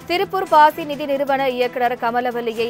திருப்பூர் பாசி நிதி நிறுவன இயக்குனர் கமலவல்லியை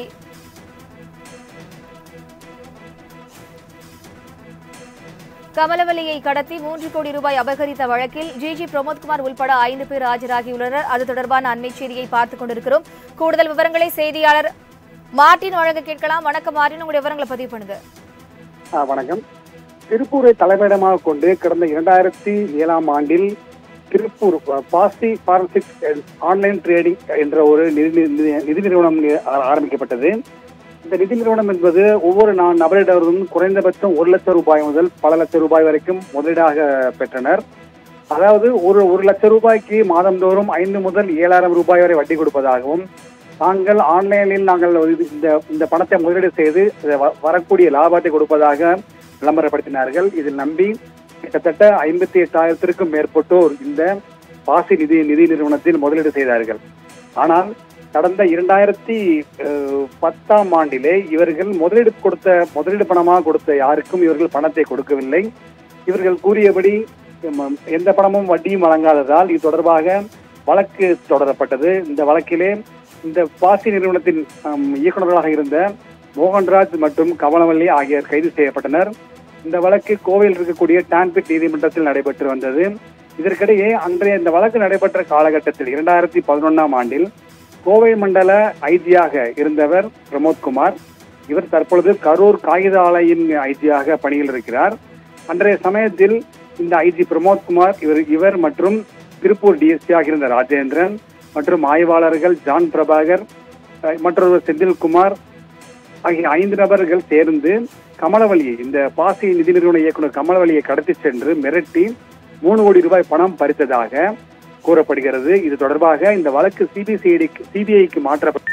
கமலவல்லியை கடத்தி மூன்று கோடி ரூபாய் அபகரித்த வழக்கில் ஜிஜி பிரமோத்குமார் உள்பட ஐந்து பேர் ஆஜராகியுள்ளனர் அது தொடர்பான அண்மை செய்தியை பார்த்துக் கொண்டிருக்கிறோம் கூடுதல் விவரங்களை செய்தியாளர் மார்ட்டின் வழங்க கேட்கலாம் வணக்கம் மார்ட்டின் உங்களுடைய விவரங்களை பதிவு பண்ணுங்க ஆ, வணக்கம் திருப்பூரை தலைமையிடமாக கொண்டு கடந்த இரண்டாயிரத்தி ஏழாம் ஆண்டில் திருப்பூர் பாசி ஃபாரன்சிக்ஸ் ஆன்லைன் ட்ரேடிங் என்ற ஒரு நிதி நிதி- நிதி நிறுவனம் ஆ- ஆரம்பிக்கப்பட்டது இந்த நிதி நிறுவனம் என்பது ஒவ்வொரு நா- நபரிடமிருந்தும் குறைந்தபட்சம் ஒரு லட்சம் ரூபாய் முதல் பல லட்சம் ரூபாய் வரைக்கும் முதலீடாக பெற்றனர் அதாவது ஒரு ஒரு லட்சம் ரூபாய்க்கு மாதந்தோறும் ஐந்து முதல் ஏழாயிரம் ரூபாய் வரை வட்டி கொடுப்பதாகவும் தாங்கள் ஆன்லைனில் நாங்கள் இது- இந்த இந்த பணத்தை முதலீடு செய்து இதை வ- வரக்கூடிய லாபத்தை கொடுப்பதாக விளம்பரப்படுத்தினார்கள் இதில் நம்பி கிட்டத்தட்ட ஐம்பத்தி எட்டாயிரத்திற்கும் மேற்பட்டோர் இந்த பாசி நிதி நிதி நிறுவனத்தில் முதலீடு செய்தார்கள் ஆனால் கடந்த இரண்டாயிரத்தி அஹ், பத்தாம் ஆண்டிலே இவர்கள் முதலீடு கொடுத்த முதலீடு பணமாக கொடுத்த யாருக்கும் இவர்கள் பணத்தை கொடுக்கவில்லை இவர்கள் கூறியபடி எம், எந்த பணமும் வட்டியும் வழங்காததால் இது தொடர்பாக வழக்கு தொடரப்பட்டது இந்த வழக்கிலே இந்த பாசி நிறுவனத்தின் அம், இயக்குநர்களாக இருந்த மோகன்ராஜ் மற்றும் கமலவல்லி ஆகியோர் கைது செய்யப்பட்டனர் இந்த வழக்கு கோவையில் இருக்கக்கூடிய டான்பிட் நீதிமன்றத்தில் நடைபெற்று வந்தது இதற்கிடையே அன்றைய இந்த வழக்கு நடைபெற்ற காலகட்டத்தில் இரண்டாயிரத்தி பதினொன்னாம் ஆண்டில் கோவை மண்டல ஐஜியாக இருந்தவர் பிரமோத்குமார் இவர் தற்பொழுது கரூர் காகித ஆலையின் ஐஜியாக பணியில் இருக்கிறார் அன்றைய சமயத்தில் இந்த ஐஜி பிரமோத்குமார் இவர் இவர் மற்றும் திருப்பூர் டிஎஸ்பியாக இருந்த ராஜேந்திரன் மற்றும் ஆய்வாளர்கள் ஜான் பிரபாகர் அஹ், மற்றொருவர் செந்தில்குமார் ஆகிய ஐந்து நபர்கள் சேர்ந்து கமலவல்லியை இந்த பாசி நிதி நிறுவன இயக்குனர் கமலவல்லியை கடத்தி சென்று மிரட்டி மூணு கோடி ரூபாய் பணம் பறித்ததாக கூறப்படுகிறது இது தொடர்பாக இந்த வழக்கு சிபிசிஐடி சிபிஐக்கு மாற்றப்பட்டு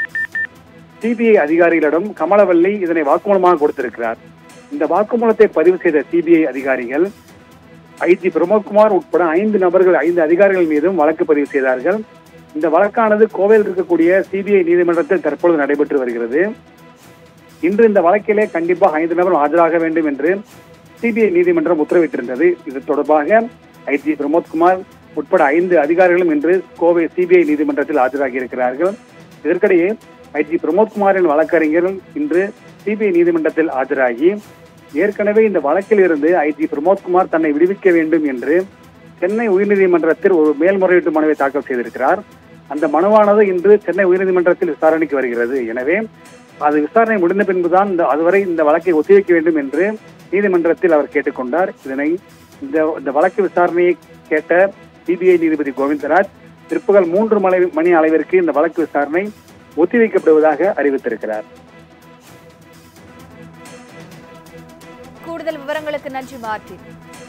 சிபிஐ அதிகாரிகளிடம் கமலவல்லி இதனை வாக்குமூலமாக கொடுத்திருக்கிறார் இந்த வாக்குமூலத்தை பதிவு செய்த சிபிஐ அதிகாரிகள் ஐஜி பிரமோத்குமார் உட்பட ஐந்து நபர்கள் ஐந்து அதிகாரிகள் மீதும் வழக்கு பதிவு செய்தார்கள் இந்த வழக்கானது கோவையில் இருக்கக்கூடிய சிபிஐ நீதிமன்றத்தில் தற்பொழுது நடைபெற்று வருகிறது இன்று இந்த வழக்கிலே கண்டிப்பாக ஐந்து நபர் ஆஜராக வேண்டும் என்று சிபிஐ நீதிமன்றம் உத்தரவிட்டிருந்தது இது தொடர்பாக ஐஜி பிரமோத்குமார் உட்பட ஐந்து அதிகாரிகளும் இன்று கோவை சிபிஐ நீதிமன்றத்தில் ஆஜராகி இருக்கிறார்கள் இதற்கிடையே ஐஜி பிரமோத்குமாரின் வழக்கறிஞர்கள் இன்று சிபிஐ நீதிமன்றத்தில் ஆஜராகி ஏற்கனவே இந்த வழக்கில் இருந்து ஐஜி பிரமோத்குமார் தன்னை விடுவிக்க வேண்டும் என்று சென்னை உயர்நீதிமன்றத்தில் ஒரு மேல்முறையீட்டு மனுவை தாக்கல் செய்திருக்கிறார் அந்த மனுவானது இன்று சென்னை உயர்நீதிமன்றத்தில் விசாரணைக்கு வருகிறது எனவே அது விசாரணை முடிந்த பின்புதான் இந்த அதுவரை இந்த வழக்கை ஒத்திவைக்க வேண்டும் என்று நீதிமன்றத்தில் அவர் கேட்டுக்கொண்டார் இதனை இந்த இந்த வழக்கு விசாரணையை கேட்ட சிபிஐ நீதிபதி கோவிந்தராஜ் பிற்பகல் மூன்று மணி மணி அளவிற்கு இந்த வழக்கு விசாரணை ஒத்திவைக்கப்படுவதாக அறிவித்திருக்கிறார் கூடுதல் விவரங்களுக்கு நன்றி மார்ட்டின்